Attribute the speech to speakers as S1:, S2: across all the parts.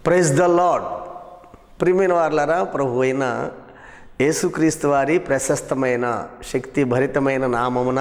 S1: praise the lord ప్రియమైన వార్లారా ప్రభు అయిన యేసుక్రీస్తు వారి ప్రశస్తమైన శక్తి భరితమైన నామమున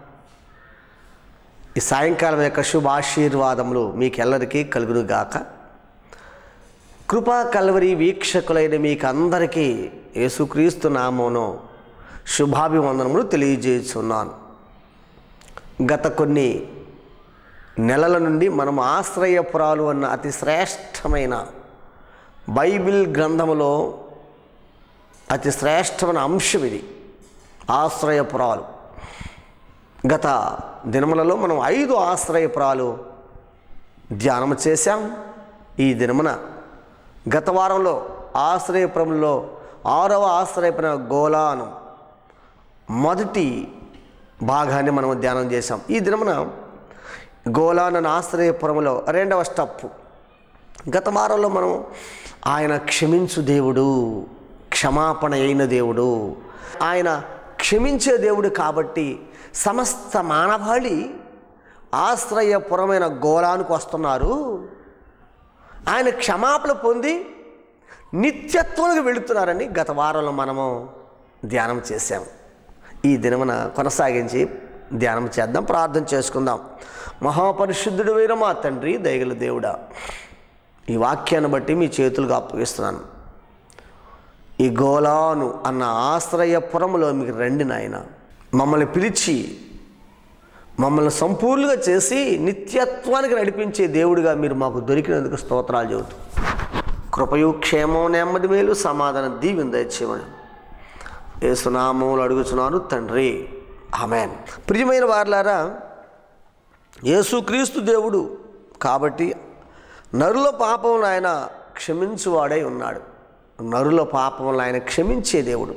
S1: ఈ సాయంకాలం యొక్క శుభాశీర్వాదములు మీకెల్లరికీ కలుగునుగాక కృపా కల్వరి వీక్షకులైన మీకు అందరికీ యేసుక్రీస్తు నామమును శుభాభివందనములు తెలియజేస్తున్నాను గత కొన్ని నెలల నుండి మనం ఆశ్రయపురాలు అన్న అతి శ్రేష్టమైన బైబిల్ గ్రంథములో అతి శ్రేష్టమైన అంశం ఇది ఆశ్రయపురాలు గత దినములలో మనం ఐదు ఆశ్రయపురాలు ధ్యానం చేశాం ఈ దినమున గత వారంలో ఆశ్రయపురంలో ఆరవ ఆశ్రయపురం గోలాను మొదటి భాగాన్ని మనం ధ్యానం చేశాం ఈ దినమున గోలాన ఆశ్రయపురంలో రెండవ స్టెప్ గత వారంలో మనం ఆయన క్షమించు దేవుడు క్షమాపణ అయిన దేవుడు ఆయన క్షమించే దేవుడు కాబట్టి సమస్త మానవాళి ఆశ్రయపురమైన గోలానికి వస్తున్నారు ఆయన క్షమాపణ పొంది నిత్యత్వానికి వెళుతున్నారని గత వారంలో మనము ధ్యానం చేశాం ఈ దినమున కొనసాగించి ధ్యానం చేద్దాం ప్రార్థన చేసుకుందాం మహాపరిశుద్ధుడు అయిన మా తండ్రి దయగల దేవుడా ఈ వాక్యాన్ని బట్టి మీ చేతులుగా అప్పగిస్తున్నాను ఈ గోలాను అన్న ఆశ్రయపురములో మీకు రండి నాయన మమ్మల్ని పిలిచి మమ్మల్ని సంపూర్ణంగా చేసి నిత్యత్వానికి నడిపించే దేవుడిగా మీరు మాకు దొరికినందుకు స్తోత్రాలు చెబుతూ కృపయు క్షేమం నెమ్మది మేలు సమాధానం దీవెన దయచేయమని ఏసునామములు అడుగుచున్నాను తండ్రి ఆమెన్ ప్రియమైన వార్లారా యేసుక్రీస్తు దేవుడు కాబట్టి నరుల పాపములు ఆయన క్షమించువాడై ఉన్నాడు నరుల పాపములు ఆయన క్షమించే దేవుడు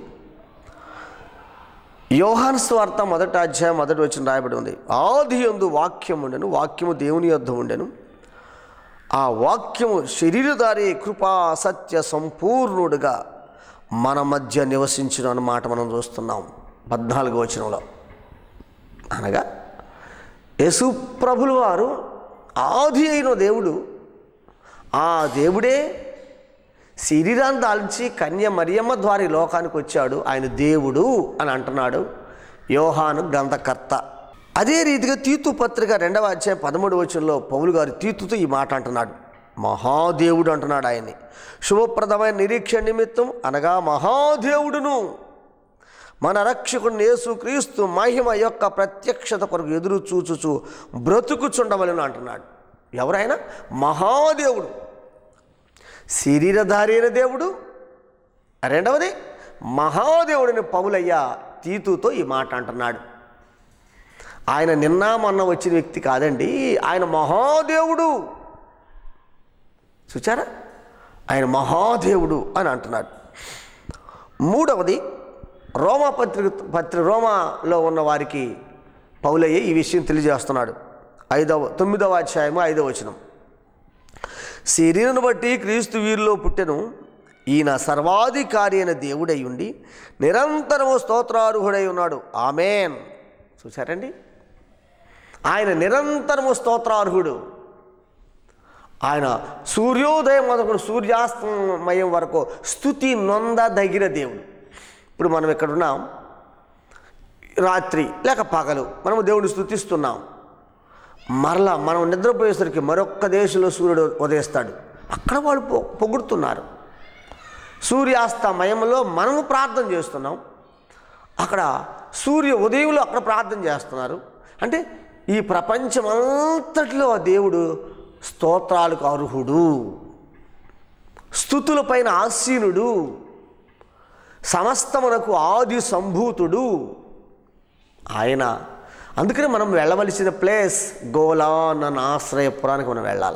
S1: యోహాన్ స్వార్త మొదటి అధ్యాయం మొదటి వచ్చిన రాయబడి ఉంది ఆది ఎందు వాక్యం ఉండెను వాక్యము దేవుని యొద్ద ఉండెను ఆ వాక్యము శరీరధారి కృపా సత్య సంపూర్ణుడుగా మన మధ్య నివసించిన అన్నమాట మనం చూస్తున్నాం పద్నాలుగు వచనంలో అనగా యేసు ప్రభులు వారు ఆది అయిన దేవుడు ఆ దేవుడే శరీరాన్ని దాల్చి కన్య మరియమ్మ ద్వారా ఈ లోకానికి వచ్చాడు ఆయన దేవుడు అని అంటున్నాడు యోహాను గ్రంథకర్త అదే రీతిగా తీతు పత్రిక రెండవ అధ్యాయం పదమూడు వచనంలో పౌలు గారు తీతుతో ఈ మాట అంటున్నాడు మహాదేవుడు అంటున్నాడు ఆయన్ని శుభప్రదమైన నిరీక్షణ నిమిత్తం అనగా మహాదేవుడును మన రక్షకుడు యేసుక్రీస్తు మహిమ యొక్క ప్రత్యక్షత కొరకు ఎదురు చూచుచు బ్రతుకుచుండవలను అంటున్నాడు ఎవరైనా మహాదేవుడు శరీరధారి అయిన దేవుడు రెండవది మహాదేవుడిని పౌలయ్య తీతుతో ఈ మాట అంటున్నాడు ఆయన నిన్న మొన్న వచ్చిన వ్యక్తి కాదండి ఆయన మహాదేవుడు చూచారా ఆయన మహాదేవుడు అని అంటున్నాడు మూడవది రోమా పత్రిక పత్రిక రోమాలో ఉన్న వారికి పౌలయ్య ఈ విషయం తెలియజేస్తున్నాడు ఐదవ తొమ్మిదవ అధ్యాయము ఐదవ వచనం శరీరను బట్టి క్రీస్తు వీరిలో పుట్టెను ఈయన సర్వాధికారి అయిన దేవుడై ఉండి నిరంతరము స్తోత్రార్హుడై ఉన్నాడు ఆమెన్ చూసారండి ఆయన నిరంతరము స్తోత్రార్హుడు ఆయన సూర్యోదయం మొదలుకొని సూర్యాస్తమయం వరకు స్థుతి నొందదగిన దేవుడు ఇప్పుడు మనం ఇక్కడ ఉన్నాం రాత్రి లేక పగలు మనము దేవుడిని స్థుతిస్తున్నాం మరలా మనం నిద్రపోయేసరికి మరొక్క దేశంలో సూర్యుడు ఉదయిస్తాడు అక్కడ వాళ్ళు పొ పొగుడుతున్నారు సూర్యాస్తమయంలో మనము ప్రార్థన చేస్తున్నాం అక్కడ సూర్య ఉదయంలో అక్కడ ప్రార్థన చేస్తున్నారు అంటే ఈ ప్రపంచమంతటిలో ఆ దేవుడు స్తోత్రాలకు అర్హుడు స్థుతులపైన ఆసీనుడు సమస్తమునకు ఆది సంభూతుడు ఆయన అందుకని మనం వెళ్ళవలసిన ప్లేస్ గోలాన్ అన్న ఆశ్రయపురానికి మనం వెళ్ళాలి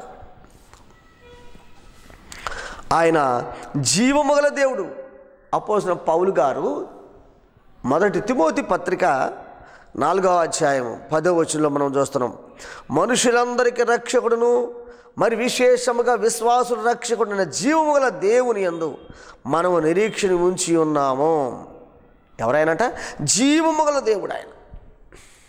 S1: ఆయన జీవముగల దేవుడు అపోసిన పౌలు గారు మొదటి తిమోతి పత్రిక నాలుగవ అధ్యాయం పదవ వచనంలో మనం చూస్తున్నాం మనుషులందరికీ రక్షకుడును మరి విశేషముగా విశ్వాసుడు రక్షకుడైన జీవము గల దేవుని యందు మనము నిరీక్షణ ఉంచి ఉన్నాము ఎవరైనట జీవము గల దేవుడు ఆయన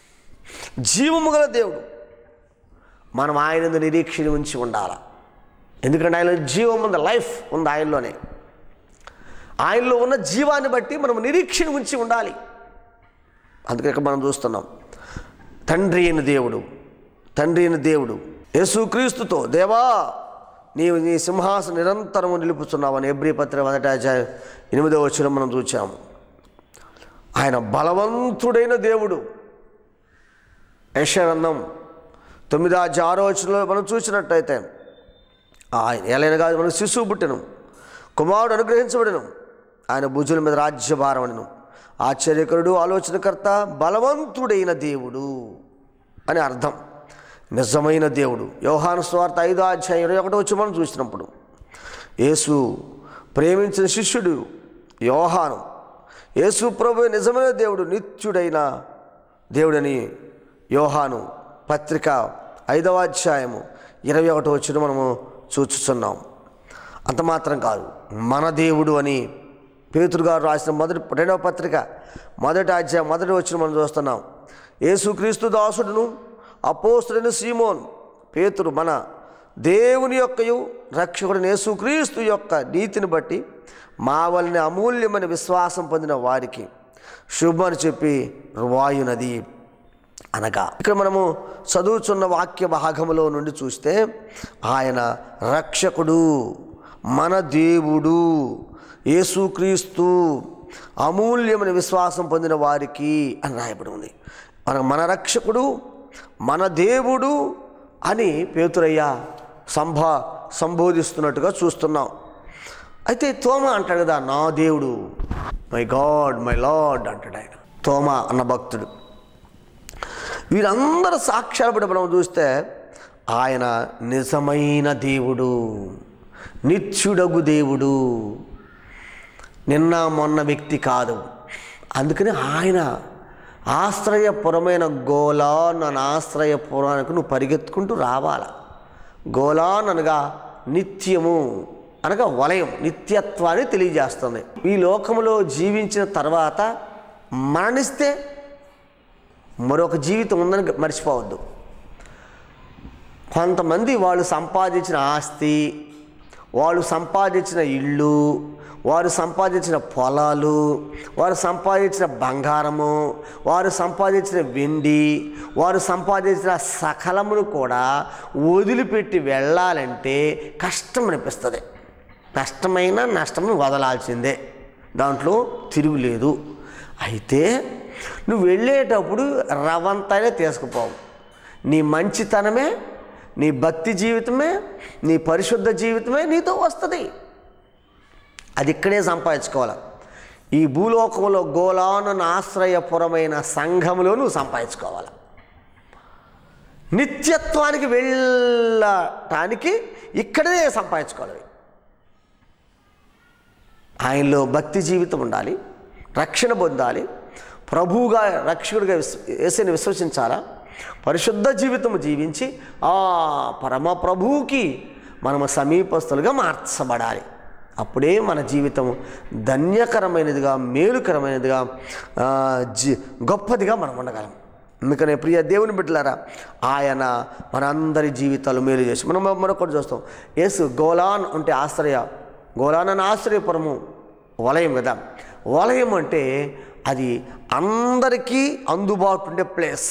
S1: జీవము గల దేవుడు మనం ఆయన నిరీక్షణ ఉంచి ఉండాలి ఎందుకంటే ఆయనలో జీవం ఉంది లైఫ్ ఉంది ఆయనలోనే ఆయనలో ఉన్న జీవాన్ని బట్టి మనం నిరీక్షణ ఉంచి ఉండాలి అందుకే ఇక్కడ మనం చూస్తున్నాం తండ్రి అయిన దేవుడు తండ్రి అయిన దేవుడు యేసుక్రీస్తుతో దేవా నీవు నీ సింహాసనం నిరంతరము నిలుపుతున్నావని ఎబ్రి పత్రిక మొదటి అధ్యాయం ఎనిమిదో వచ్చిన మనం చూచాము ఆయన బలవంతుడైన దేవుడు యశనందం తొమ్మిదో అధ్యాయ ఆరో వచనంలో మనం చూసినట్టయితే ఆయన ఎలైనగా మనకు శిశువు పుట్టెను కుమారుడు అనుగ్రహించబడెను ఆయన భుజుల మీద రాజ్యభారం అనను ఆశ్చర్యకరుడు ఆలోచనకర్త బలవంతుడైన దేవుడు అని అర్థం నిజమైన దేవుడు యోహాను స్వార్థ ఐదో అధ్యాయం ఇరవై ఒకటో వచ్చి మనం చూసినప్పుడు యేసు ప్రేమించిన శిష్యుడు యోహాను యేసు ప్రభు నిజమైన దేవుడు నిత్యుడైన దేవుడని యోహాను పత్రిక ఐదవ అధ్యాయము ఇరవై ఒకటో వచ్చిన మనము చూచుచున్నాం అంత మాత్రం కాదు మన దేవుడు అని పేతురు గారు రాసిన మొదటి రెండవ పత్రిక మొదటి అధ్యాయం మొదటి వచ్చిన మనం చూస్తున్నాం యేసుక్రీస్తు దాసుడును అపోస్తుడైన సీమోన్ పేతురు మన దేవుని యొక్కయు రక్షకుడిని యేసుక్రీస్తు యొక్క నీతిని బట్టి మా వలన అమూల్యమైన విశ్వాసం పొందిన వారికి శుభమని చెప్పి వాయునది అనగా ఇక్కడ మనము చదువుతున్న వాక్య భాగములో నుండి చూస్తే ఆయన రక్షకుడు మన దేవుడు యేసుక్రీస్తు అమూల్యమైన విశ్వాసం పొందిన వారికి అని రాయబడి ఉంది మన మన రక్షకుడు మన దేవుడు అని పేతురయ్య సంభా సంబోధిస్తున్నట్టుగా చూస్తున్నాం అయితే తోమ అంటాడు కదా నా దేవుడు మై గాడ్ మై లార్డ్ అంటాడు ఆయన తోమ అన్న భక్తుడు వీరందరూ సాక్ష్యాలు మనం చూస్తే ఆయన నిజమైన దేవుడు నిత్యుడగు దేవుడు నిన్న మొన్న వ్యక్తి కాదు అందుకని ఆయన ఆశ్రయపురమైన గోలాన్ అన్న ఆశ్రయపురానికి నువ్వు పరిగెత్తుకుంటూ రావాల గోలాన్ అనగా నిత్యము అనగా వలయం నిత్యత్వాన్ని తెలియజేస్తుంది ఈ లోకములో జీవించిన తర్వాత మరణిస్తే మరొక జీవితం ఉందని మర్చిపోవద్దు కొంతమంది వాళ్ళు సంపాదించిన ఆస్తి వాళ్ళు సంపాదించిన ఇళ్ళు వారు సంపాదించిన పొలాలు వారు సంపాదించిన బంగారము వారు సంపాదించిన వెండి వారు సంపాదించిన సకలమును కూడా వదిలిపెట్టి వెళ్ళాలంటే కష్టం అనిపిస్తుంది కష్టమైన నష్టం వదలాల్సిందే దాంట్లో తిరుగులేదు అయితే నువ్వు వెళ్ళేటప్పుడు రవంతనే తీసుకుపోవు నీ మంచితనమే నీ భక్తి జీవితమే నీ పరిశుద్ధ జీవితమే నీతో వస్తుంది అది ఇక్కడే సంపాదించుకోవాలి ఈ భూలోకంలో గోలాను ఆశ్రయపురమైన సంఘములో నువ్వు సంపాదించుకోవాలి నిత్యత్వానికి వెళ్ళటానికి ఇక్కడే సంపాదించుకోవాలి ఆయనలో భక్తి జీవితం ఉండాలి రక్షణ పొందాలి ప్రభువుగా రక్షకుడిగా విశ్వ ఏసైని విశ్వసించాలా పరిశుద్ధ జీవితం జీవించి ఆ పరమ ప్రభువుకి మనము సమీపస్తులుగా మార్చబడాలి అప్పుడే మన జీవితం ధన్యకరమైనదిగా మేలుకరమైనదిగా ఆ, జీ గొప్పదిగా మనం ఉండగలం అందుకనే ప్రియ దేవుని బిడ్డలారా ఆయన మనందరి జీవితాలు మేలు చేసి మనం మరొకటి చూస్తాం యేసు గోలాన్ అంటే ఆశ్రయ గోలాన్ అని ఆశ్రయపురము వలయం కదా వలయం అంటే అది అందరికీ అందుబాటు ఉండే ప్లేస్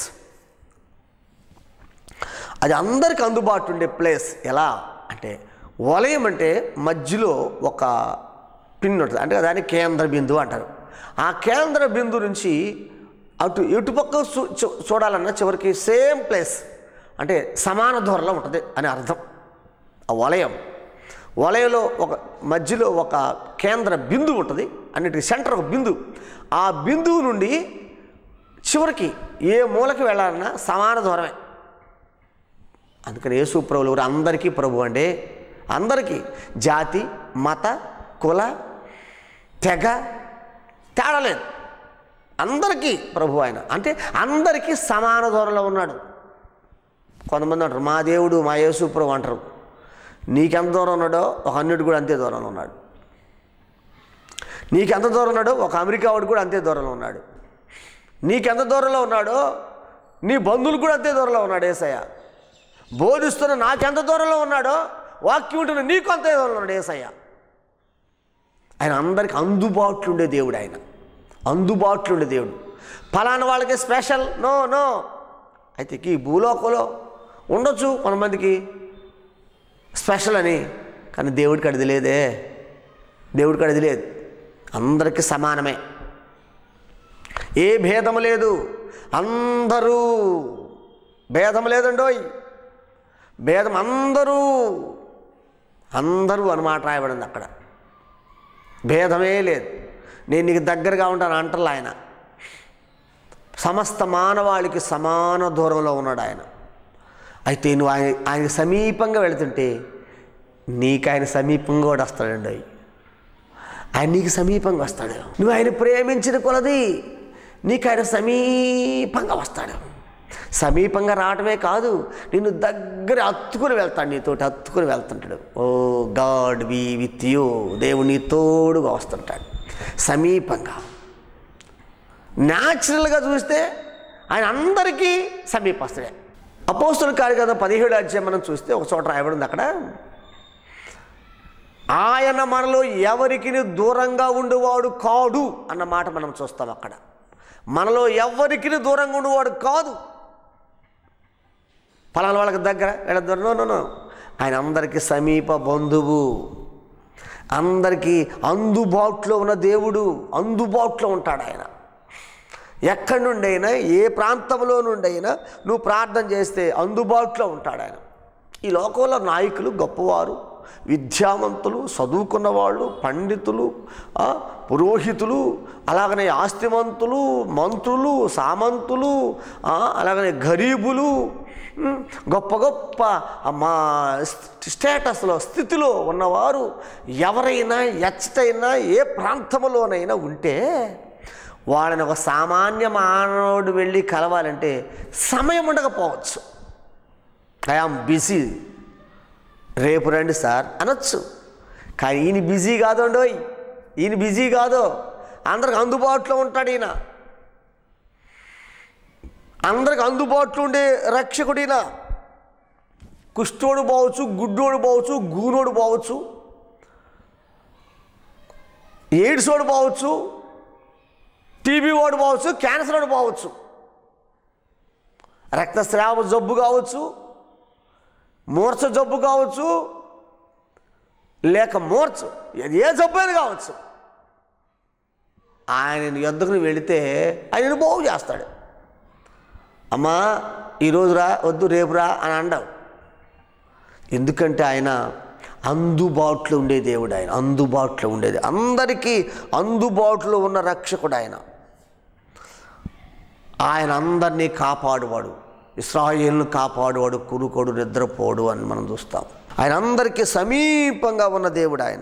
S1: అది అందరికి అందుబాటు ఉండే ప్లేస్ ఎలా అంటే వలయం అంటే మధ్యలో ఒక పిన్ ఉంటుంది అంటే దాన్ని కేంద్ర బిందువు అంటారు ఆ కేంద్ర బిందు నుంచి అటు ఎటుపక్క చూ- చూ- చూడాలన్నా చివరికి సేమ్ ప్లేస్ అంటే సమాన దూరంలో ఉంటుంది అని అర్థం ఆ వలయం వలయంలో ఒక మధ్యలో ఒక కేంద్ర బిందువు ఉంటుంది అన్నిటికీ సెంటర్ ఒక బిందువు ఆ బిందువు నుండి చివరికి ఏ మూలకి వెళ్ళాలన్నా సమాన దూరమే అందుకని యేసు ప్రభులు ఎవరు అందరికీ ప్రభు అంటే అందరికీ జాతి మత కుల తెగ తేడా లేదు అందరికీ ప్రభు ఆయన అంటే అందరికీ సమాన దూరంలో ఉన్నాడు కొంతమంది అంటారు మా దేవుడు మా యేసు ప్రభు అంటారు నీకెంత దూరం ఉన్నాడో ఒక అన్యుడు కూడా అంతే దూరంలో ఉన్నాడు నీకెంత దూరం ఉన్నాడో ఒక అమెరికా వాడు కూడా అంతే దూరంలో ఉన్నాడు నీకెంత దూరంలో ఉన్నాడో నీ బంధువులు కూడా అంతే దూరంలో ఉన్నాడు ఏసయ్య బోధిస్తున్న నాకెంత దూరంలో ఉన్నాడో వాక్యం ఉంటున్న నీకు అంత ఏదో ఉన్నాడు ఏసయ్య ఆయన అందరికి అందుబాటులో ఉండే దేవుడు ఆయన అందుబాటులో ఉండే దేవుడు ఫలానా వాళ్ళకి స్పెషల్ నో నో అయితే ఈ భూలోకంలో ఉండొచ్చు కొంతమందికి స్పెషల్ అని కానీ దేవుడికి అడిది లేదే దేవుడికి అడిది లేదు అందరికీ సమానమే ఏ భేదము లేదు అందరూ భేదం లేదండోయ్ భేదం అందరూ అందరూ అన్నమాట రాయబడింది అక్కడ భేదమే లేదు నేను నీకు దగ్గరగా ఉంటాను అంటారు ఆయన సమస్త మానవాళికి సమాన దూరంలో ఉన్నాడు ఆయన అయితే నువ్వు ఆయన ఆయన సమీపంగా వెళుతుంటే నీకు ఆయన సమీపంగా కూడా వస్తాడండి ఆయన నీకు సమీపంగా వస్తాడు నువ్వు ఆయన ప్రేమించిన కొలది నీకు ఆయన సమీపంగా వస్తాడు సమీపంగా రావటమే కాదు నిన్ను దగ్గర హత్తుకుని వెళ్తాడు నీతోటి హత్తుకుని వెళ్తుంటాడు ఓ గాడ్ బీ విత్ యూ దేవుడు నీ తోడుగా వస్తుంటాడు సమీపంగా న్యాచురల్గా చూస్తే ఆయన అందరికీ సమీపస్తుడే అపోస్తుల కార్యక్రమం పదిహేడు అధ్యాయం మనం చూస్తే ఒక చోట రాయబడింది అక్కడ ఆయన మనలో ఎవరికి దూరంగా ఉండేవాడు కాడు అన్న మాట మనం చూస్తాం అక్కడ మనలో ఎవరికి దూరంగా ఉండేవాడు కాదు ఫలానా వాళ్ళకి దగ్గర వీళ్ళ దూరం నో, నో నో ఆయన అందరికీ సమీప బంధువు అందరికీ అందుబాటులో ఉన్న దేవుడు అందుబాటులో ఉంటాడు ఆయన ఎక్కడి నుండి అయినా ఏ ప్రాంతంలో నుండి అయినా నువ్వు ప్రార్థన చేస్తే అందుబాటులో ఉంటాడు ఆయన ఈ లోకంలో నాయకులు గొప్పవారు విద్యావంతులు చదువుకున్న వాళ్ళు పండితులు ఆ, పురోహితులు అలాగనే ఆస్తివంతులు మంత్రులు సామంతులు ఆ, అలాగనే గరీబులు ఉమ్, గొప్ప గొప్ప మా స్టేటస్లో స్థితిలో ఉన్నవారు ఎవరైనా ఎచ్చటైనా ఏ ప్రాంతంలోనైనా ఉంటే వాళ్ళని ఒక సామాన్య మానవుడు వెళ్ళి కలవాలంటే సమయం ఉండకపోవచ్చు ఐఆమ్ బిజీ రేపు రండి సార్ అనొచ్చు కానీ ఈయన బిజీ కాదండోయ్ ఈయన బిజీ కాదు అందరికి అందుబాటులో ఉంటాడు ఈయన అందరికి అందుబాటులో ఉండే రక్షకుడు ఈయన కుష్ఠోడు పోవచ్చు గుడ్డోడు పోవచ్చు గూనోడు పోవచ్చు ఎయిడ్సోడు పోవచ్చు టీబీ వాడు పోవచ్చు క్యాన్సర్ వాడు పోవచ్చు రక్తస్రావ జబ్బు కావచ్చు మూర్ఛ జబ్బు కావచ్చు లేక మూర్ఛ అది ఏ జబ్బు అయినా కావచ్చు ఆయన ఎద్దుకుని వెళితే ఆయన బాగు చేస్తాడు అమ్మా ఈరోజు రా వద్దు రేపు రా అని అండవు ఎందుకంటే ఆయన అందుబాటులో ఉండే దేవుడు ఆయన అందుబాటులో ఉండేది అందరికీ అందుబాటులో ఉన్న రక్షకుడు ఆయన ఆయన అందరినీ కాపాడువాడు ఇస్రాయేల్ను కాపాడువాడు కురుకోడు నిద్రపోడు అని మనం చూస్తాం ఆయన అందరికీ సమీపంగా ఉన్న దేవుడు ఆయన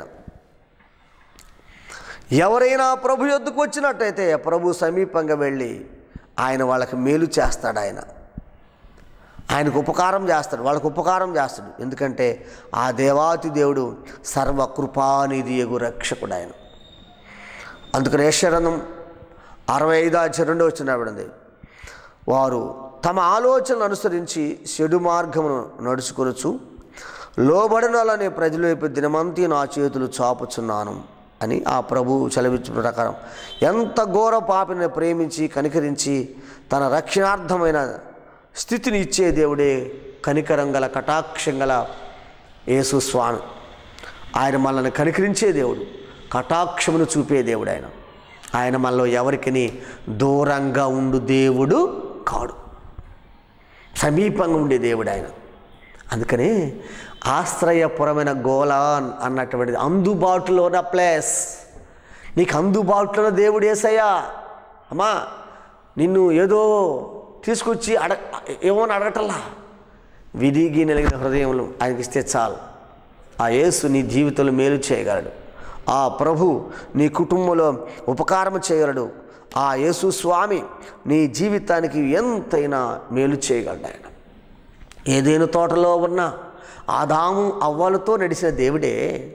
S1: ఎవరైనా ప్రభు యొద్దకు వచ్చినట్టయితే ప్రభు సమీపంగా వెళ్ళి ఆయన వాళ్ళకి మేలు చేస్తాడు ఆయన ఆయనకు ఉపకారం చేస్తాడు వాళ్ళకు ఉపకారం చేస్తాడు ఎందుకంటే ఆ దేవాతి దేవుడు సర్వకృపానిధి ఎగు రక్షకుడు ఆయన అందుకని యశ్వరంధం అరవై ఐదు అధ్యాయం రెండో వచ్చిన ఆవిడంది వారు తమ ఆలోచనలు అనుసరించి చెడు మార్గమును నడుచుకొనొచ్చు లోబడినలనే ప్రజల వైపు దినమంతి నా చేతులు చాపుచున్నాను అని ఆ ప్రభు చలవిచ్చు ప్రకారం ఎంత ఘోర పాపిని ప్రేమించి కనికరించి తన రక్షణార్థమైన స్థితిని ఇచ్చే దేవుడే కనికరం గల కటాక్షం గల యేసు స్వామి ఆయన మనల్ని కనికరించే దేవుడు కటాక్షమును చూపే దేవుడు ఆయన ఆయన మనలో ఎవరికిని దూరంగా ఉండు దేవుడు కాడు సమీపంగా ఉండే దేవుడు ఆయన అందుకనే ఆశ్రయపురమైన గోలాన్ అన్నటువంటిది అందుబాటులో ఉన్న ప్లేస్ నీకు అందుబాటులో ఉన్న దేవుడు ఏసయ్యా అమ్మా నిన్ను ఏదో తీసుకొచ్చి అడ ఏమని అడగటల్లా విధిగి నలిగిన హృదయంలో ఆయనకి ఇస్తే చాలు ఆ యేసు నీ జీవితంలో మేలు చేయగలడు ఆ ప్రభు నీ కుటుంబంలో ఉపకారం చేయగలడు ఆ యేసు స్వామి నీ జీవితానికి ఎంతైనా మేలు చేయగలడు ఆయన ఏదైనా తోటలో ఉన్న ఆదాము అవ్వలతో నడిచిన దేవుడే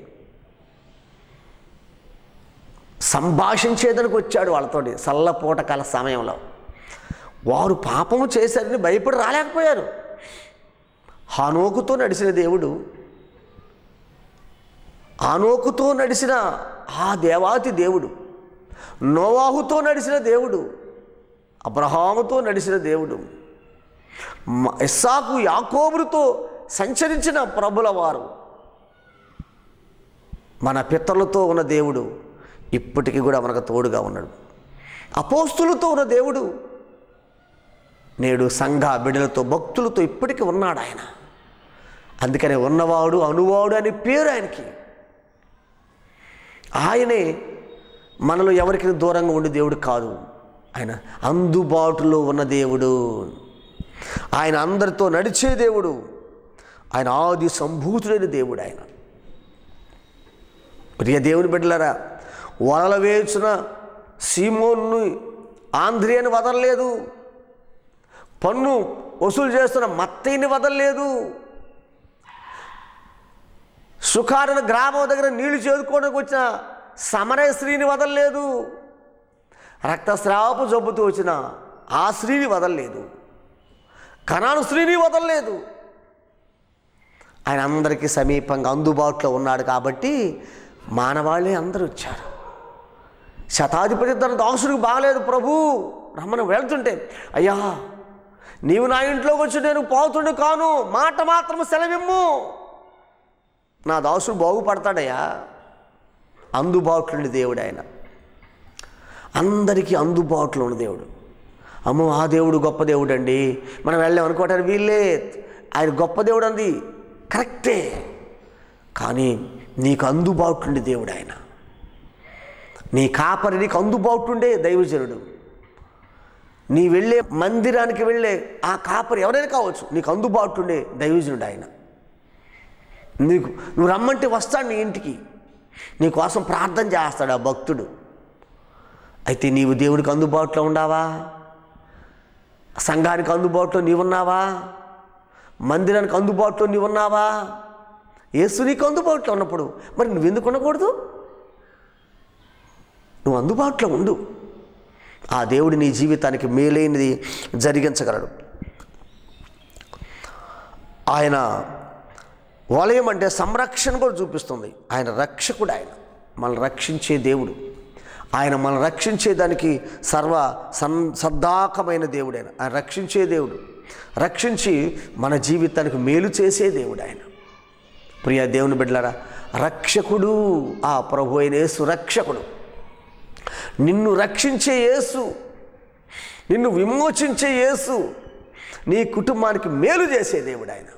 S1: సంభాషించేదానికి వచ్చాడు వాళ్ళతోటి సల్లపూట కాల సమయంలో వారు పాపము చేశారని భయపడి రాలేకపోయారు హనోకుతో నడిచిన దేవుడు ఆనోకుతో నడిచిన ఆ దేవాతి దేవుడు నోవాహుతో నడిచిన దేవుడు అబ్రహాముతో నడిచిన దేవుడు మ- ఇస్సాకు యాకోబులతో సంచరించిన ప్రభుల వారు మన పితరులతో ఉన్న దేవుడు ఇప్పటికీ కూడా మనకు తోడుగా ఉన్నాడు అపోస్తులతో ఉన్న దేవుడు నేడు సంఘ బిడ్డలతో భక్తులతో ఇప్పటికీ ఉన్నాడు ఆయన అందుకనే ఉన్నవాడు అనువాడు అని పేరు ఆయనకి ఆయనే మనలో ఎవరికి దూరంగా ఉండే దేవుడు కాదు ఆయన అందుబాటులో ఉన్న దేవుడు ఆయన అందరితో నడిచే దేవుడు ఆయన ఆది సంభూతుడైన దేవుడు ఆయన ప్రియ దేవుని బిడ్డలారా వలల వేచిన సీమోన్ను ఆంధ్రియని వదలలేదు పన్ను వసూలు చేస్తున్న మత్తయ్యని వదలలేదు సుఖారుల గ్రామం దగ్గర నీళ్లు చేదుకోవడానికి వచ్చిన సమరయ స్త్రీని వదలలేదు రక్తస్రావపు జబ్బుతో వచ్చిన ఆ స్త్రీని వదలలేదు కణాను స్త్రీని వదలలేదు ఆయన అందరికీ సమీపంగా అందుబాటులో ఉన్నాడు కాబట్టి మానవాళ్ళే అందరూ వచ్చారు శతాధిపతి తన దాసుడికి బాగలేదు ప్రభు రమ్మని వెళ్తుంటే అయ్యా నీవు నా ఇంట్లోకి వచ్చి నేను పోతుండే కాను మాట మాత్రం సెలవిమ్ము నా దాసుడు బాగుపడతాడయ్యా అందుబాటులో ఉండే దేవుడు ఆయన అందరికీ అందుబాటులో ఉన్న దేవుడు అమ్మో ఆ దేవుడు గొప్ప దేవుడు అండి మనం వెళ్ళాం అనుకోవటానికి వీళ్ళే ఆయన గొప్ప దేవుడు అంది కరెక్టే కానీ నీకు అందుబాటులో ఉండే దేవుడు ఆయన నీ కాపరి నీకు అందుబాటు ఉండే దైవజనుడు నీ వెళ్ళే మందిరానికి వెళ్ళే ఆ కాపరి ఎవరైనా కావచ్చు నీకు అందుబాటు ఉండే దైవజనుడు ఆయన నీకు నువ్వు రమ్మంటే వస్తాడు నీ ఇంటికి నీ కోసం ప్రార్థన చేస్తాడు ఆ భక్తుడు అయితే నీవు దేవుడికి అందుబాటులో ఉండావా సంఘానికి అందుబాటులో నీవున్నావా మందిరానికి అందుబాటులో నీవున్నావా యేసు నీకు అందుబాటులో ఉన్నప్పుడు మరి నువ్వు ఎందుకు ఉండకూడదు నువ్వు అందుబాటులో ఉండు ఆ దేవుడు నీ జీవితానికి మేలైనది జరిగించగలడు ఆయన వలయం అంటే సంరక్షణ కూడా చూపిస్తుంది ఆయన రక్షకుడు ఆయన మనల్ని రక్షించే దేవుడు ఆయన మనల్ని రక్షించేదానికి సర్వ సన్ సద్దాకమైన దేవుడు ఆయన ఆయన రక్షించే దేవుడు రక్షించి మన జీవితానికి మేలు చేసే దేవుడు ఆయన ప్రియ దేవుని బిడ్డలారా రక్షకుడు ఆ ప్రభు అయిన యేసు రక్షకుడు నిన్ను రక్షించే యేసు నిన్ను విమోచించే యేసు నీ కుటుంబానికి మేలు చేసే దేవుడు ఆయన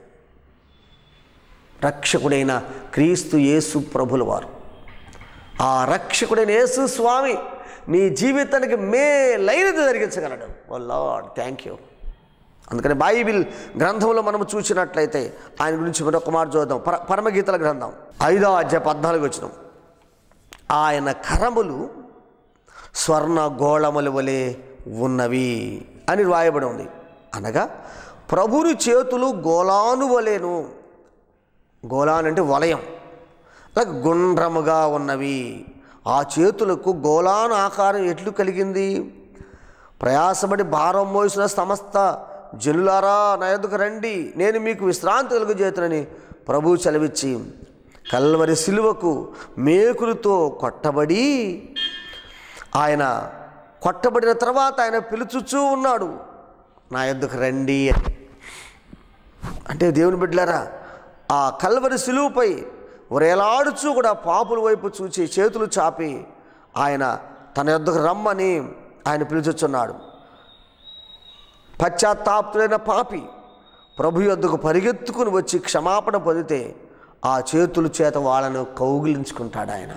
S1: రక్షకుడైన క్రీస్తు యేసు ప్రభుల వారు ఆ రక్షకుడైన యేసు స్వామి నీ జీవితానికి మేలైనది జరిగించగలడు ఓ లార్డ్ థ్యాంక్ యూ అందుకని బైబిల్ గ్రంథంలో మనం చూసినట్లయితే ఆయన గురించి మరొక మాట చూద్దాం పర పరమగీతల గ్రంథం ఐదో అధ్యాయ పద్నాలుగు వచ్చిన ఆయన కరములు స్వర్ణ గోళముల వలె ఉన్నవి అని రాయబడి ఉంది అనగా ప్రభుని చేతులు గోళాను వలెను గోళాన్ అంటే వలయం అలాగే గుండ్రముగా ఉన్నవి ఆ చేతులకు గోళాను ఆకారం ఎట్లు కలిగింది ప్రయాసపడి భారం మోసిన సమస్త జనులారా నా ఎదుకు రండి నేను మీకు విశ్రాంతి కలుగజేతునని ప్రభు సెలవిచ్చి కల్వరి సిలువకు మేకులతో కొట్టబడి ఆయన కొట్టబడిన తర్వాత ఆయన పిలుచుచూ ఉన్నాడు నా ఎద్దుకు రండి అని అంటే దేవుని బిడ్డలారా ఆ కల్వరి సిలువుపై ఉరేలాడుచూ కూడా పాపుల వైపు చూచి చేతులు చాపి ఆయన తన యొద్దకు రమ్మని ఆయన పిలుచుచున్నాడు పశ్చాత్తాప్తుడైన పాపి ప్రభు యొద్దకు పరిగెత్తుకుని వచ్చి క్షమాపణ పొందితే ఆ చేతుల చేత వాళ్ళను కౌగిలించుకుంటాడు ఆయన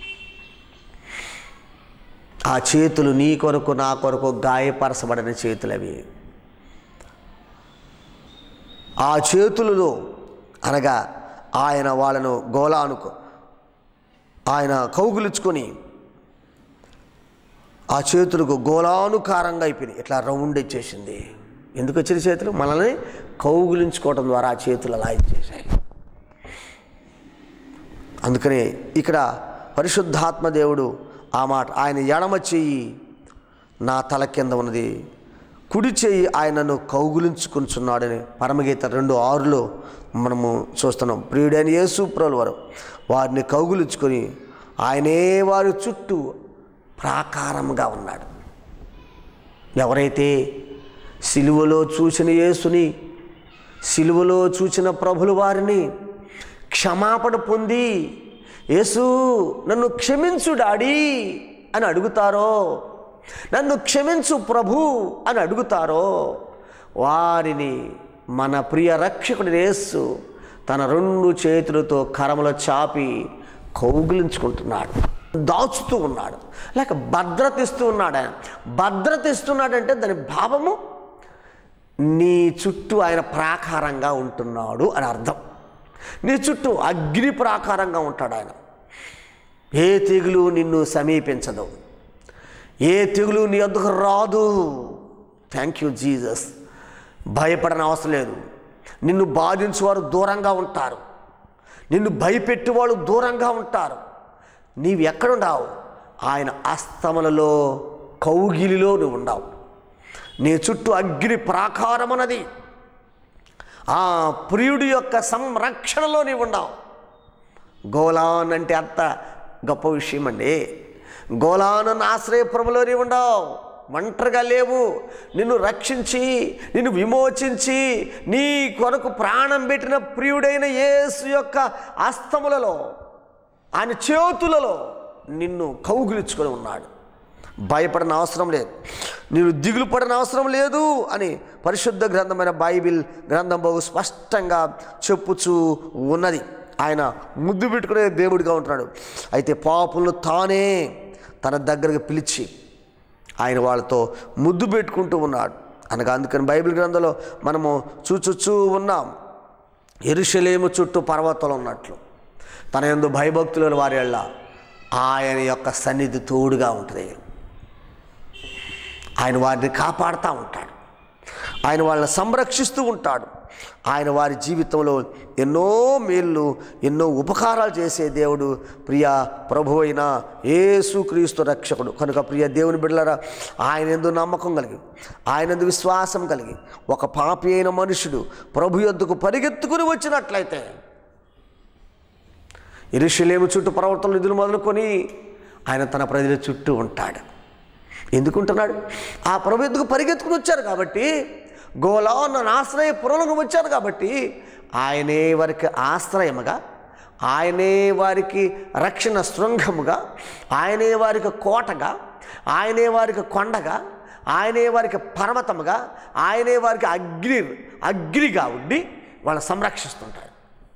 S1: ఆ చేతులు నీ కొరకు నా కొరకు గాయపరచబడిన చేతులు అవి ఆ చేతులలో అనగా ఆయన వాళ్ళను గోలానుకు ఆయన కౌగులించుకొని ఆ చేతులకు గోళానుకారంగా అయిపోయినాయి ఇట్లా రౌండ్ ఇచ్చేసింది ఎందుకు వచ్చిన చేతులు మనల్ని కౌగులించుకోవటం ద్వారా ఆ చేతులు అలా ఇచ్చేసాయి అందుకనే ఇక్కడ పరిశుద్ధాత్మ దేవుడు ఆ మాట ఆయన ఎడమ చెయ్యి నా తల కింద ఉన్నది కుడి చేయి ఆయనను కౌగులించుకుంటున్నాడని పరమగీత రెండు ఆరులో మనము చూస్తున్నాం ప్రియుడైన యేసు ప్రభుల వారు వారిని కౌగులించుకొని ఆయనే వారి చుట్టూ ప్రాకారంగా ఉన్నాడు ఎవరైతే సిలువలో చూసిన యేసుని సిలువలో చూసిన ప్రభుల వారిని క్షమాపణ పొంది యేసు నన్ను క్షమించు డాడీ అని అడుగుతారో నన్ను క్షమించు ప్రభు అని అడుగుతారో వారిని మన ప్రియ రక్షకుడు యేసు తన రెండు చేతులతో కరములో చాపి కౌగిలించుకుంటున్నాడు దాచుతూ ఉన్నాడు లేక భద్రత ఇస్తూ ఉన్నాడు ఆయన భద్రత ఇస్తున్నాడంటే దాని భావము నీ చుట్టూ ఆయన ప్రాకారంగా ఉంటున్నాడు అని అర్థం నీ చుట్టూ అగ్ని ప్రాకారంగా ఉంటాడు ఆయన ఏ తెగులు నిన్ను సమీపించదు ఏ తెగులు నీ వద్దకు రాదు థ్యాంక్ యూ జీసస్ భయపడని అవసరం లేదు నిన్ను బాధించేవారు దూరంగా ఉంటారు నిన్ను భయపెట్టేవాళ్ళు దూరంగా ఉంటారు నీవు ఎక్కడుండావు ఆయన అస్తమలలో కౌగిలిలో నువ్వు ఉండవు నీ చుట్టూ అగ్ని ప్రాకారమున్నది ఆ ప్రియుడి యొక్క సంరక్షణలో నీవు ఉండవు గోలాన్ అంటే అంత గొప్ప విషయం అండి గోలాన్ అన్న ఆశ్రయపురంలో నీవు ఉండవు ఒంటరిగా లేవు నిన్ను రక్షించి నిన్ను విమోచించి నీ కొరకు ప్రాణం పెట్టిన ప్రియుడైన యేసు యొక్క అస్తములలో ఆయన చేతులలో నిన్ను కౌగిలించుకొని ఉన్నాడు భయపడిన అవసరం లేదు నేను దిగులు పడిన అవసరం లేదు అని పరిశుద్ధ గ్రంథమైన బైబిల్ గ్రంథం బహు స్పష్టంగా చెప్పుచూ ఉన్నది ఆయన ముద్దు పెట్టుకునే దేవుడిగా ఉంటున్నాడు అయితే పాపులను తానే తన దగ్గరికి పిలిచి ఆయన వాళ్ళతో ముద్దు పెట్టుకుంటూ ఉన్నాడు అనగా అందుకని బైబిల్ గ్రంథంలో మనము చూచుచూ ఉన్నాం ఎరుషలేము చుట్టూ పర్వతాలు ఉన్నట్లు తన ఎందు భయభక్తుల వారి ఎళ్ళ ఆయన యొక్క సన్నిధి తోడుగా ఉంటుంది ఆయన వారిని కాపాడుతూ ఉంటాడు ఆయన వాళ్ళని సంరక్షిస్తూ ఉంటాడు ఆయన వారి జీవితంలో ఎన్నో మేళ్ళు ఎన్నో ఉపకారాలు చేసే దేవుడు ప్రియ ప్రభు అయిన యేసుక్రీస్తు రక్షకుడు కనుక ప్రియ దేవుని బిడ్డలారా ఆయన ఎందు నమ్మకం కలిగి ఆయన ఎందు విశ్వాసం కలిగి ఒక పాపి అయిన మనుషుడు ప్రభు యొద్దకు పరిగెత్తుకుని వచ్చినట్లయితే ఇరుషులేము చుట్టూ పర్వతాల నిధులు మొదలుకొని ఆయన తన ప్రజల చుట్టూ ఉంటాడు ఎందుకుంటున్నాడు ఆ ప్రభు ఎందుకు పరిగెత్తుకుని వచ్చారు కాబట్టి గోలా నన్ను ఆశ్రయ పురంలోకి వచ్చారు కాబట్టి ఆయనే వారికి ఆశ్రయముగా ఆయనే వారికి రక్షణ శృంగముగా ఆయనే వారికి కోటగా ఆయనే వారికి కొండగా ఆయనే వారికి పర్వతముగా ఆయనే వారికి అగ్ని అగ్నిగా ఉండి వాళ్ళని సంరక్షిస్తుంటాడు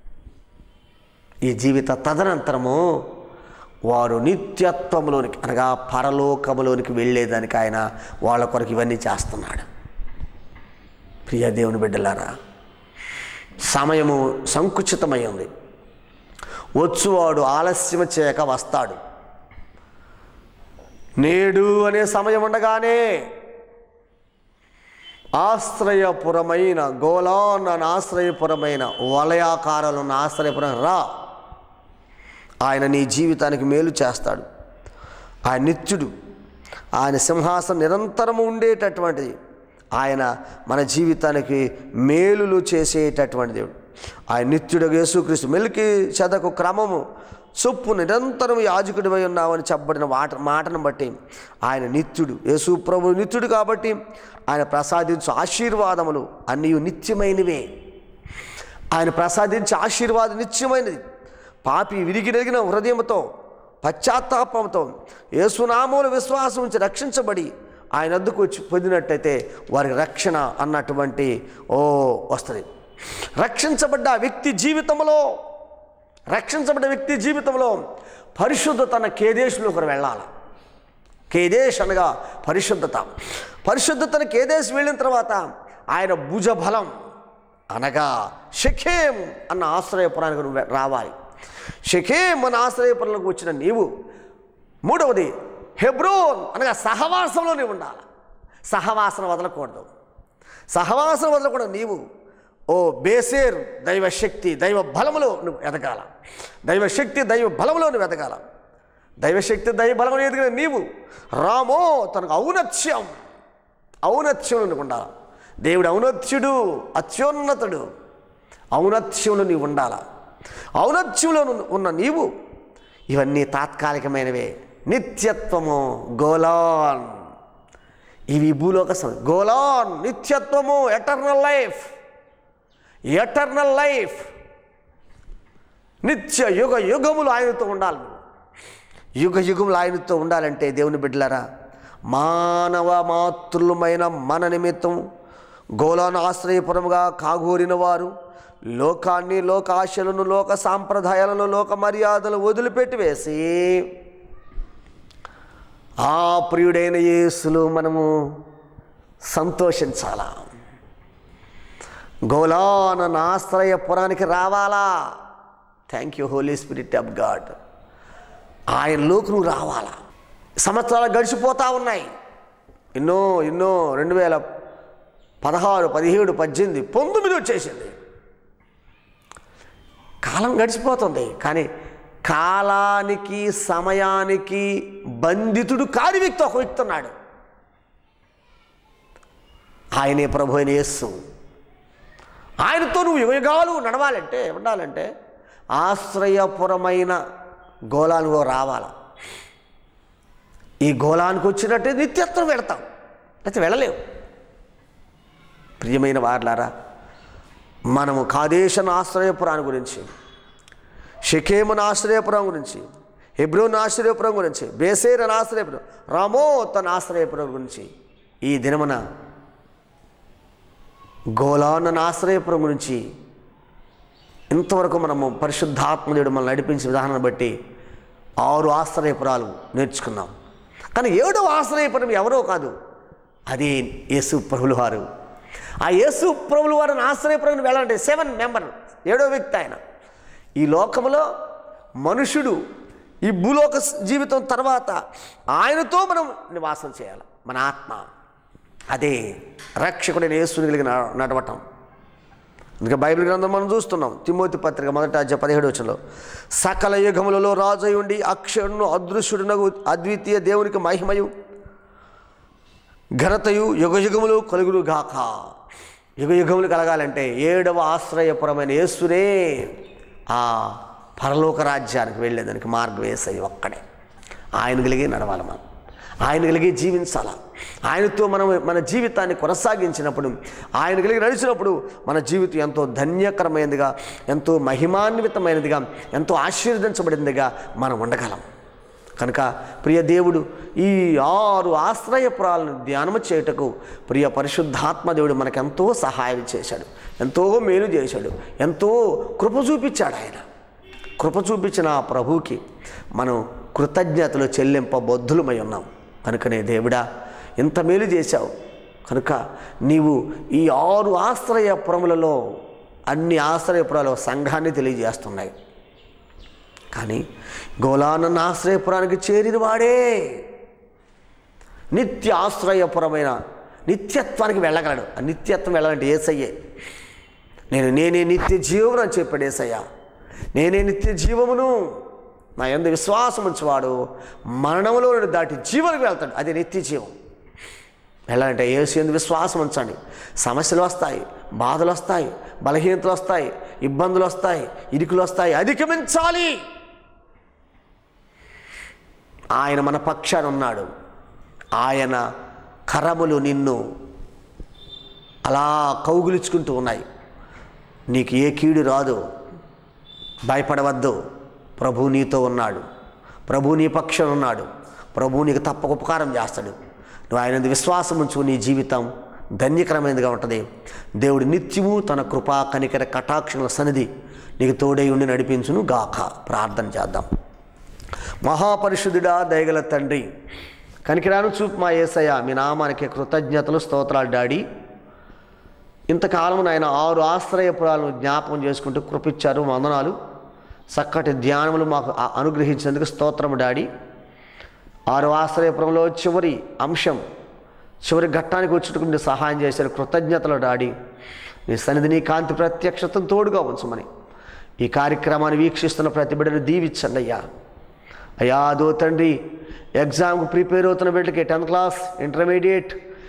S1: ఈ జీవిత తదనంతరము వారు నిత్యత్వంలోనికి అనగా పరలోకములోనికి వెళ్ళేదానికి ఆయన వాళ్ళ కొరకు ఇవన్నీ చేస్తున్నాడు ప్రియ దేవుని బిడ్డలారా సమయము సంకుచితమై ఉంది వచ్చువాడు ఆలస్యం చేయక వస్తాడు నేడు అనే సమయం ఉండగానే ఆశ్రయపురమైన గోలాన్ అని ఆశ్రయపురమైన వలయాకారాలున్న ఆశ్రయపురం రా ఆయన నీ జీవితానికి మేలు చేస్తాడు ఆయన నిత్యుడు ఆయన సింహాసనం నిరంతరము ఉండేటటువంటిది ఆయన మన జీవితానికి మేలులు చేసేటటువంటి దేవుడు ఆయన నిత్యుడు యేసుక్రీస్తు మెలికి చదకు క్రమము చొప్పు నిరంతరం యాజకుడివై ఉన్నామని చెప్పబడిన మాట మాటను బట్టి ఆయన నిత్యుడు యేసు ప్రభు నిత్యుడు కాబట్టి ఆయన ప్రసాదించు ఆశీర్వాదములు అన్నీ నిత్యమైనవే ఆయన ప్రసాదించే ఆశీర్వాదం నిత్యమైనది పాపి విరిగి నెరిగిన హృదయంతో పశ్చాత్తాపంతో యేసునామముల విశ్వాసం ఉంచి రక్షించబడి ఆయన అద్దుకు వచ్చి పొందినట్టయితే వారికి రక్షణ అన్నటువంటి ఓ వస్తుంది రక్షించబడ్డ వ్యక్తి జీవితంలో రక్షించబడ్డ వ్యక్తి జీవితంలో పరిశుద్ధత అన్న కేదేశంలోకి వెళ్ళాలి కేదేశ్ అనగా పరిశుద్ధత పరిశుద్ధతను కేదేశ్ వెళ్ళిన తర్వాత ఆయన భుజబలం అనగా షఖేం అన్న ఆశ్రయపురానికి నువ్వు రావాలి షఖేం అన్న ఆశ్రయపురంలోకి వచ్చిన నీవు మూడవది హెబ్రోన్ అనగా సహవాసంలో నీవు ఉండాలి సహవాసన వదలకూడదు సహవాసన వదలకూడదు నీవు ఓ బేసేర్ దైవశక్తి దైవ బలములో నువ్వు ఎదగాల దైవశక్తి దైవ బలములో నువ్వు ఎదగాల దైవశక్తి దైవ బలములో ఎదిగిన నీవు రామో తనకు ఔన్నత్యం ఔన్నత్యంలో నీకు ఉండాలి దేవుడు ఔన్నత్యుడు అత్యున్నతుడు ఔన్నత్యంలో నీవు ఉండాలా ఔన్నత్యంలో ఉన్న నీవు ఇవన్నీ తాత్కాలికమైనవే నిత్యత్వము గోలాన్ ఇవి భూలోక సం గోలాన్ నిత్యత్వము ఎటర్నల్ లైఫ్ ఎటర్నల్ లైఫ్ నిత్య యుగ యుగములు ఆయనతో ఉండాలి యుగ యుగములు ఆయనతో ఉండాలంటే దేవుని బిడ్డలారా మానవ మాతృలమైన మన నిమిత్తం గోలాను ఆశ్రయపురముగా కాగూరిన వారు లోకాన్ని లోకాశలను లోక సాంప్రదాయాలను లోక మర్యాదలు వదిలిపెట్టి వేసి ఆ ప్రియుడైన యేసులో మనము సంతోషించాలా గోలాన ఆశ్రయపురానికి రావాలా thank you Holy Spirit of God ఆయనలోకి నువ్వు రావాలా సంవత్సరాలు గడిచిపోతా ఉన్నాయి ఎన్నో ఎన్నో రెండు వేల పదహారు పదిహేడు పద్దెనిమిది పంతొమ్మిది వచ్చేసింది కాలం గడిచిపోతుంది కానీ కాలానికి సమయానికి బంధితుడు కాని వ్యక్తి ఒక వ్యక్తి ఉన్నాడు ఆయనే ప్రభు అయిన యేస్సు ఆయనతో నువ్వు యుగయుగాలు నడవాలంటే ఉండాలంటే ఆశ్రయపురమైన గోళానికి రావాల ఈ గోళానికి వచ్చినట్టే నిత్యత్వం వెళతాం అయితే వెళ్ళలేవు ప్రియమైన వార్లారా మనము కాదేశన ఆశ్రయపురాన్ని గురించి షకేమన్ ఆశ్రయపురం గురించి హెబ్రోన్ ఆశ్రయపురం గురించి బేసేరన్ ఆశ్రయపురం రామో తన ఆశ్రయపురం గురించి ఈ దినమున గోలాన్న ఆశ్రయపురం గురించి ఇంతవరకు మనము పరిశుద్ధాత్మదేవుడు మనల్ని నడిపించే విధానాన్ని బట్టి ఆరు ఆశ్రయపురాలు నేర్చుకున్నాం కానీ ఏడవ ఆశ్రయపురం ఎవరో కాదు అది యేసు ప్రభులు వారు ఆ యేసు ప్రభులు వారిని ఆశ్రయపురం వెళ్ళాలంటే సెవెన్ మెంబర్ ఏడో వ్యక్తి ఆయన ఈ లోకంలో మనుషుడు ఈ భూలోక జీవితం తర్వాత ఆయనతో మనం నివాసం చేయాలి మన ఆత్మ అదే రక్షకుడైన యేసుని కలిగిన నడవటం ఇంకా బైబిల్ గ్రంథం మనం చూస్తున్నాం తిమోతి పత్రిక మొదట అధ్యాయ పదిహేడు వచ్చంలో సకల యుగములలో రాజై ఉండి అక్షరును అదృశ్యుడునగు అద్వితీయ దేవునికి మహిమయు ఘనతయు యుగయుగములు కలుగులు గాక యుగయుగములు కలగాలంటే ఏడవ ఆశ్రయపురమైన యేసునే ఆ పరలోక రాజ్యానికి వెళ్ళేదానికి మార్గం వేసాయి ఒక్కడే ఆయన కలిగి నడవాలి మనం ఆయన కలిగి జీవించాలా ఆయనతో మనం మన జీవితాన్ని కొనసాగించినప్పుడు ఆయన కలిగి నడిచినప్పుడు మన జీవితం ఎంతో ధన్యకరమైనదిగా ఎంతో మహిమాన్వితమైనదిగా ఎంతో ఆశీర్వదించబడిందిగా మనం ఉండగలం కనుక ప్రియ దేవుడు ఈ ఆరు ఆశ్రయపురాలను ధ్యానము చేయుటకు ప్రియ పరిశుద్ధాత్మ దేవుడు మనకెంతో సహాయం చేశాడు ఎంతో మేలు చేశాడు ఎంతో కృప చూపించాడు ఆయన కృప చూపించిన ఆ ప్రభువుకి మనం కృతజ్ఞతలు చెల్లింపబద్ధులమై ఉన్నాం కనుకనే దేవుడా ఎంత మేలు చేశావు కనుక నీవు ఈ ఆరు ఆశ్రయపురములలో అన్ని ఆశ్రయపురాలు సంఘాన్ని తెలియజేస్తున్నాయి కానీ గోలానన్న ఆశ్రయపురానికి చేరిన వాడే నిత్య ఆశ్రయపురమైన నిత్యత్వానికి వెళ్ళగలడు ఆ నిత్యత్వం వెళ్ళాలంటే ఏసయ్యే నేను నేనే నిత్య జీవమును అని చెప్పాడు ఏసయ్య నేనే నిత్య జీవమును నా ఎందు విశ్వాసం ఉంచేవాడు మరణంలో నుండి దాటి జీవనకు వెళ్తాడు అదే నిత్య జీవం వెళ్ళాలంటే ఏసు ఎందు విశ్వాసం ఉంచండి సమస్యలు వస్తాయి బాధలు వస్తాయి బలహీనతలు వస్తాయి ఇబ్బందులు వస్తాయి ఇరుకులు వస్తాయి అధిగమించాలి ఆయన మన పక్షాన ఉన్నాడు ఆయన కరములు నిన్ను అలా కౌగులించుకుంటూ ఉన్నాయి నీకు ఏ కీడు రాదు భయపడవద్దు ప్రభు నీతో ఉన్నాడు ప్రభు నీ పక్షం ఉన్నాడు ప్రభు నీకు తప్పక ఉపకారం చేస్తాడు నువ్వు ఆయన మీద విశ్వాసం ఉంచు నీ జీవితం ధన్యకరమైనదిగా ఉంటుంది దేవుడు నిత్యము తన కృపా కనికర కటాక్షల సన్నిధి నీకు తోడై ఉండి నడిపించును గాక ప్రార్థన చేద్దాం మహాపరిశుద్ధుడా దయగల తండ్రి కనికిరాను చూపు మా ఏసయ్య మీ నామానికి కృతజ్ఞతలు స్తోత్రాలు డాడీ ఇంతకాలం నాయన ఆరు ఆశ్రయపురాలను జ్ఞాపకం చేసుకుంటూ కృపిచ్చారు వందనాలు చక్కటి ధ్యానములు మాకు ఆ- అనుగ్రహించినందుకు స్తోత్రము డాడీ ఆరు ఆశ్రయపురంలో చివరి అంశం చివరి ఘట్టానికి వచ్చేటకు మీరు సహాయం చేశారు కృతజ్ఞతలు డాడీ నీ సన్నిధి నీ కాంతి ప్రత్యక్షతను తోడుగా ఉంచమని ఈ కార్యక్రమాన్ని వీక్షిస్తున్న ప్రతి బిడ్డను దీవించండి అయ్యా అయ్యా అదో తండ్రి ఎగ్జామ్కి ప్రిపేర్ అవుతున్న బిడ్డకి tenth class intermediate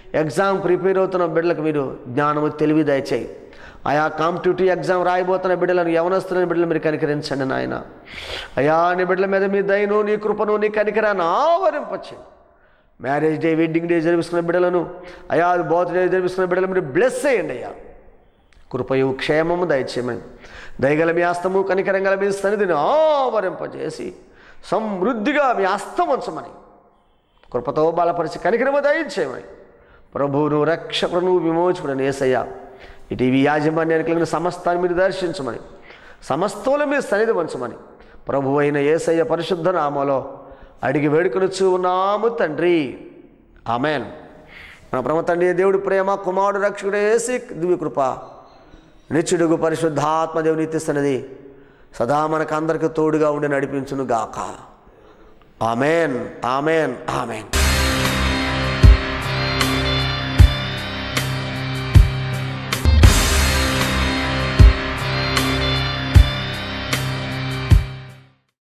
S1: exam prepare అవుతున్న బిడ్డలకు మీరు జ్ఞానము తెలివి దయచేయి ఆయా కాంపిటేటివ్ ఎగ్జామ్ రాయబోతున్న బిడ్డలను యవనస్తున్న బిడ్డలు మీరు కనికరించండి నాయన అయా నీ బిడ్డల మీద మీ దయను నీ కృపను నీ కనికరాన్ని ఆవరింపచేయండి మ్యారేజ్ డే వెడ్డింగ్ డే జరిపిస్తున్న బిడ్డలను అయా బర్త్డే జరిపిస్తున్న బిడ్డలు మీరు బ్లెస్ చేయండి అయ్యా కృపయు క్షేమము దయచేయమని దయగల మీ హస్తము కనికరంగల మీ సన్నిధిని ఆవరింపజేసి సమృద్ధిగా మీ హస్తం ఉంచమని కృపతో బలపరిచి కనికరము దయచేయమని ప్రభువును రక్షకుడును విమోచకుడని ఏసయ్య ఈ టీవీ యాజమాన్యానికి కలిగిన సమస్తాన్ని మీరు దర్శించమని సమస్తములు మీరు సన్నిధి ఉంచమని ప్రభు అయిన ఏసయ్య పరిశుద్ధ నామలో అడిగి వేడుకొనుచు ఉన్నాము తండ్రి ఆమెన్ మన ప్రమ తండ్రి దేవుడి ప్రేమ కుమారుడు రక్షకుడు ఏసి దివ్య కృప నిత్యుడుగు పరిశుద్ధాత్మ దేవుని నిత్యస్తున్నది సదా మనకు అందరికి తోడుగా ఉండి నడిపించును గాక ఆమెన్ ఆమెన్ ఆమెన్